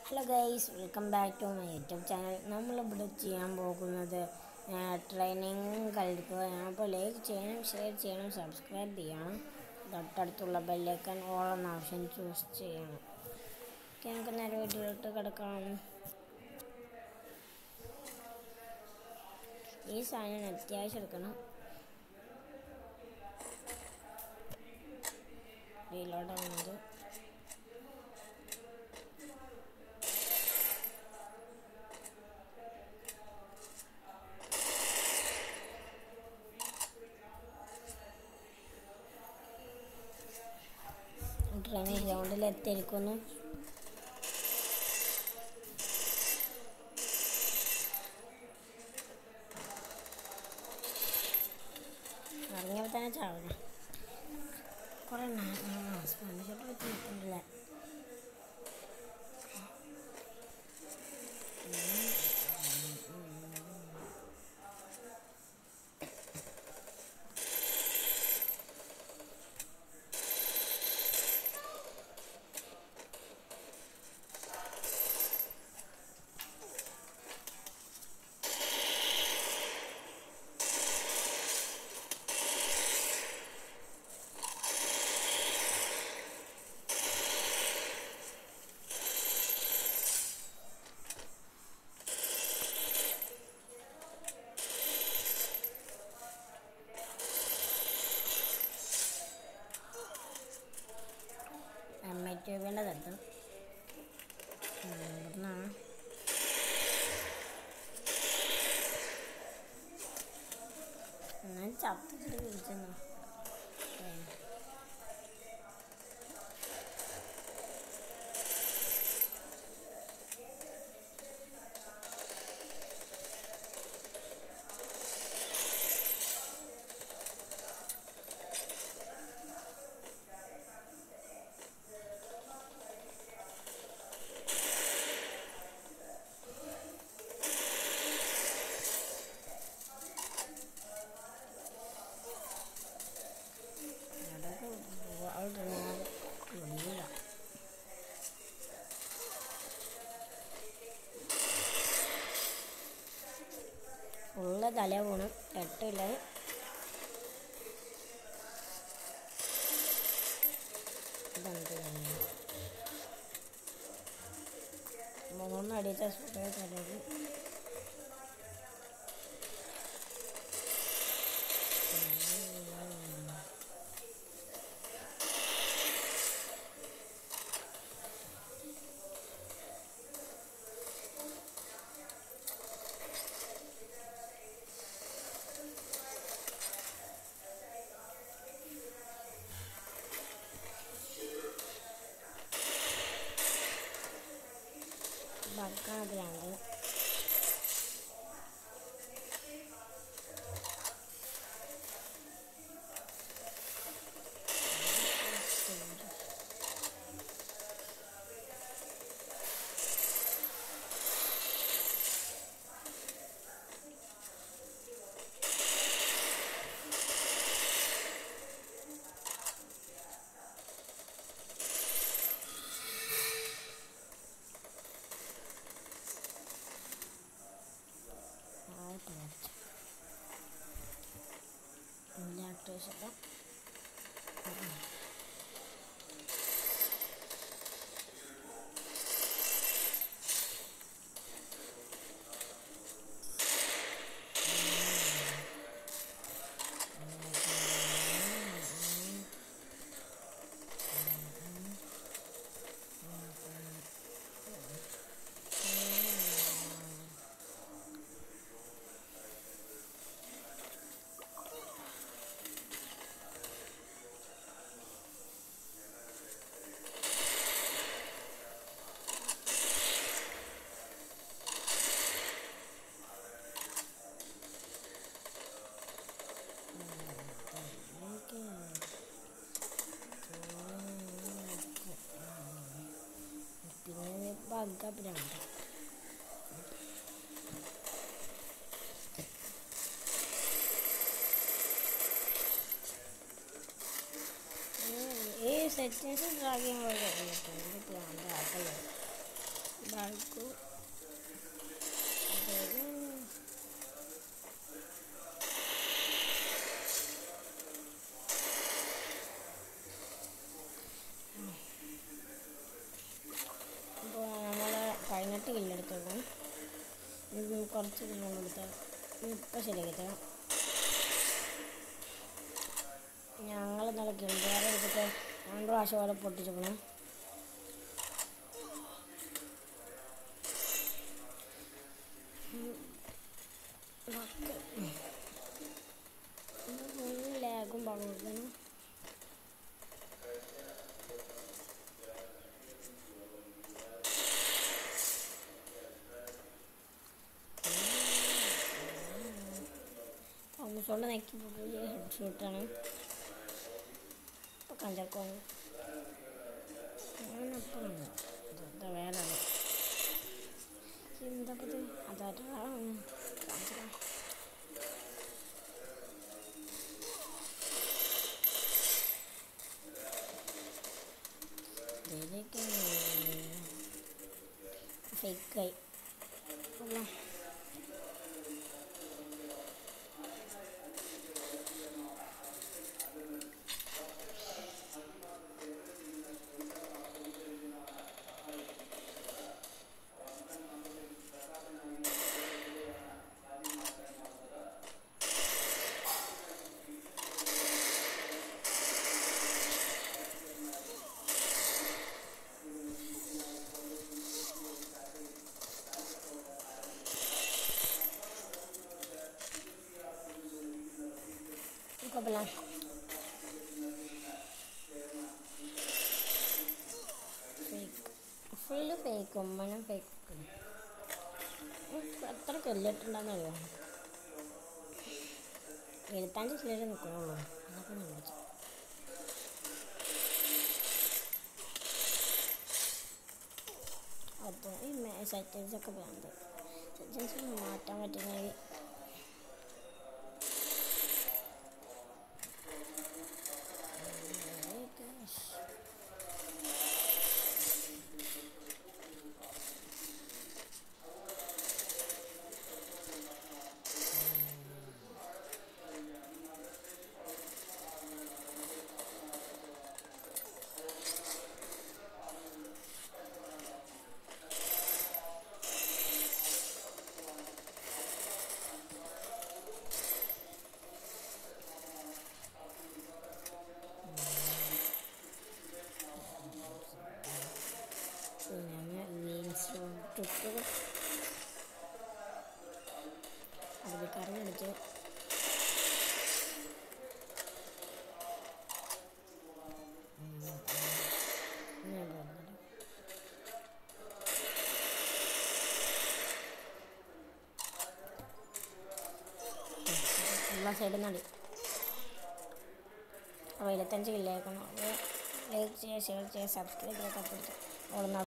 hello guys welcome back to my YouTube channel നമ്മളിവിടെ ചെയ്യാൻ പോകുന്നത് ട്രെയിനിങ് കളിക്കുകയാണ് അപ്പോൾ ലൈക്ക് ചെയ്യണം ഷെയർ ചെയ്യണം സബ്സ്ക്രൈബ് ചെയ്യണം തൊട്ടടുത്തുള്ള ബെല്ലൈക്കൺ ഓൾ എന്ന ഓപ്ഷൻ ചൂസ് ചെയ്യണം ഓക്കെ നമുക്ക് നേരെ വീട്ടിലോട്ട് കിടക്കാം ഈ സാധനം അത്യാവശ്യം എടുക്കണം റീലോഡാവുന്നത് ട്രെയിനിങ് ഗ്രൗണ്ടിൽ എത്തിയിരിക്കുന്നു ഇറങ്ങിയപ്പോൾ തന്നെ ചാവുന്നു കുറേ സ്പോണ്ട് ഷോട്ട് വെച്ച് നിൽക്കുന്നുണ്ടല്ലേ എം ഐ ട്യൂബിൻ്റെ തട്ട് ഇവിടുന്നാണ് ഞാൻ ചത്തിട്ട് വിളിച്ചെന്നു അതൊക്കെ അവിടെ കുടിയില്ല ഫുള്ള് തല പോണം എട്ടില്ല ഇതെന്ത് മൂന്ന് അടിച്ച സ്പ്രേ തലക്ക് ബഗ്ഗാതിലാണ് ആയിട്ട് മേടിച്ചു ഇലക്ട്രീഷ്യത്തെ പിന്നെ ബഗ്ഗ ഭ്രാന്ത് ഈ സെറ്റിങ്സ് ഡ്രാഗ് ചെയ്യുമ്പോൾ ഭ്രാന്ത് ആക്കല്ലേ കുറച്ച് മുന്നോട്ട് എടുത്താൽ ഇപ്പം ശരിയാക്കി തരാം ഞങ്ങൾ ഇന്നലെ കിണ്ടുകാരെ എടുത്തിട്ട് രണ്ട് പ്രാവശ്യം പോലെ പൊട്ടിച്ചിരിക്കണം ലാഗും പറഞ്ഞു തോമസോണ്ട് നെക്കി പുതിയ ഹെഡ്ഷൂട്ടാണ് ഇപ്പോൾ കഞ്ചക്കോണ് ഞാനപ്പം ഇതാ വേറെ എന്താ ഇത് അതായിട്ട് കാണിച്ചതാ ഇതിലേക്ക് ഫേക്കായി അല്ല കുഴപ്പമില്ല ഫേക്ക് ഫുള്ള് ഫേക്ക് ഉമ്മനും ഫേക്ക് എത്ര കൊല്ലിട്ടുണ്ടെന്നറിയോ എഴുത്താൻ്റെ ചിലർ നിൽക്കണുള്ളൂ അതൊക്കെ ഞാൻ വിളിച്ചു അപ്പോൾ ഈ സെറ്റിങ്സ് ഒക്കെ വേണ്ടത് സെറ്റിങ്സ് മാറ്റാൻ പറ്റുന്നെങ്കിൽ ഞാൻ മീൻസ് ചുട്ടു അറബിക്കാരൻ വിളിച്ചു ഞാൻ പറഞ്ഞില്ല എല്ലാ സൈഡിൽ നടി അപ്പോൾ ഇരുപത്തഞ്ച് കില്ലേക്കണം ലൈക്ക് ചെയ്യുക ഷെയർ ചെയ്യുക സബ്സ്ക്രൈബ് ചെയ്യുക ഓളുന്ന